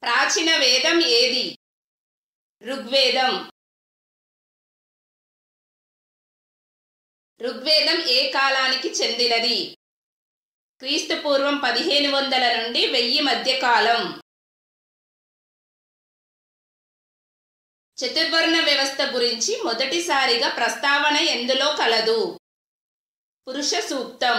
ప్రాచీన వేదం ఏది ఋగ్వేదం ఋగ్వేదం ఏ కాలానికి చెందినది క్రీస్తు పూర్వం పదిహేను వందల నుండి వెయ్యి మధ్య కాలం చతుర్వర్ణ వ్యవస్థ గురించి మొదటిసారిగా ప్రస్తావన ఎందులో కలదు పురుష సూక్తం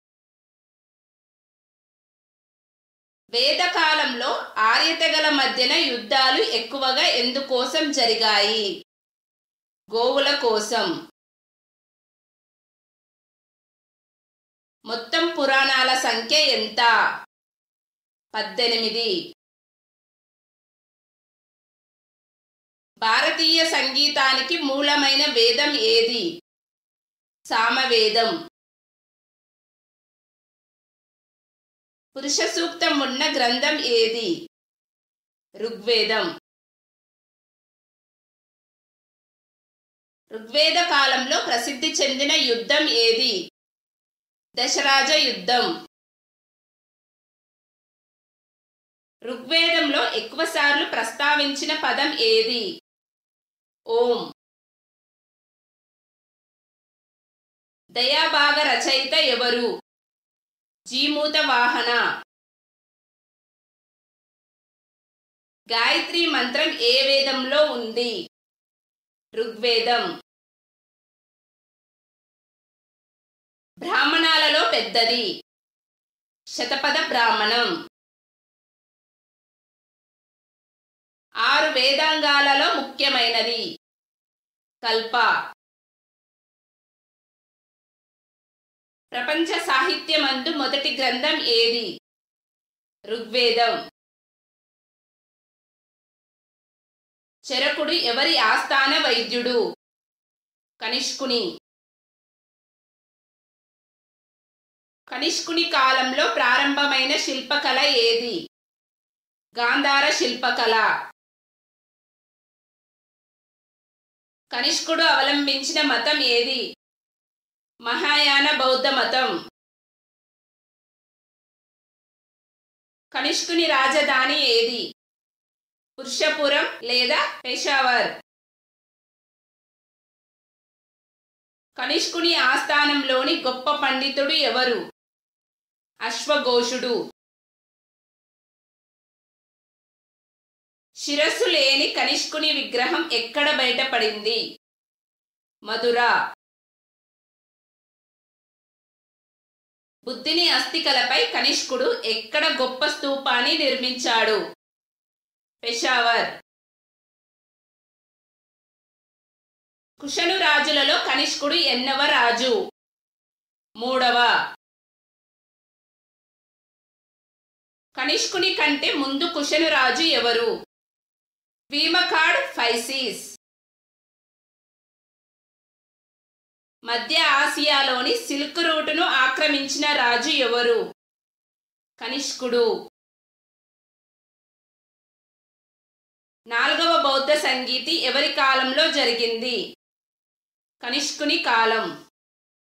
వేదకాలంలో ఆర్యతెగల మధ్యన యుద్ధాలు ఎక్కువగా ఎందుకోసం జరిగాయి గోవుల కోసం మొత్తం పురాణాల సంఖ్య ఎంత పద్దెనిమిది భారతీయ సంగీతానికి మూలమైన వేదం ఏది సామవేదం పురుష సూక్తం ఉన్న గ్రంథం ఏది ఋగ్వేదం ఋగ్వేద కాలంలో ప్రసిద్ధి చెందిన యుద్ధం ఏది దశరాజ యుద్ధం ఋగ్వేదంలో ఎక్కువసార్లు ప్రస్తావించిన పదం ఏది ఓం దయాభాగ రచయిత ఎవరు జీమూత వాహన గాయత్రి మంత్రం ఏ వేదంలో ఉంది ఋగ్వేదం బ్రాహ్మణాలలో పెద్దది శతపథ బ్రాహ్మణం ఆరు వేదాంగాలలో ముఖ్యమైనది కల్ప ప్రపంచ సాహిత్యమందు మొదటి గ్రంథం ఏది ఋగ్వేదం చరకుడు ఎవరి ఆస్థాన వైద్యుడు కనిష్కుని కనిష్కుని కాలంలో ప్రారంభమైన శిల్పకళ ఏది గాంధార శిల్పకళ కనిష్కుడు అవలంబించిన మతం ఏది మహాయాన బౌద్ధ మతం కనిష్కుని రాజధాని ఏది పురుషపురం లేదా పెషావర్ కనిష్కుని ఆస్థానంలోని గొప్ప పండితుడు ఎవరు అశ్వఘోషుడు శిరస్సు లేని కనిష్కుని విగ్రహం ఎక్కడ బయటపడింది మధుర బుద్ధిని అస్థికలపై కనిష్కుడు ఎక్కడ గొప్ప స్తూపాన్ని నిర్మించాడు పెషావర్ కుషను రాజులలో కనిష్కుడు ఎన్నవ రాజు మూడవ కనిష్కుని కంటే ముందు కుషను రాజు ఎవరు భీమకాడ్ ఫైసిస్ మధ్య ఆసియాలోని సిల్క్ రూటును ఆక్రమించిన రాజు ఎవరు కనిష్కుడు నాలుగవ బౌద్ధ సంగీతి ఎవరి కాలంలో జరిగింది కనిష్కుని కాలం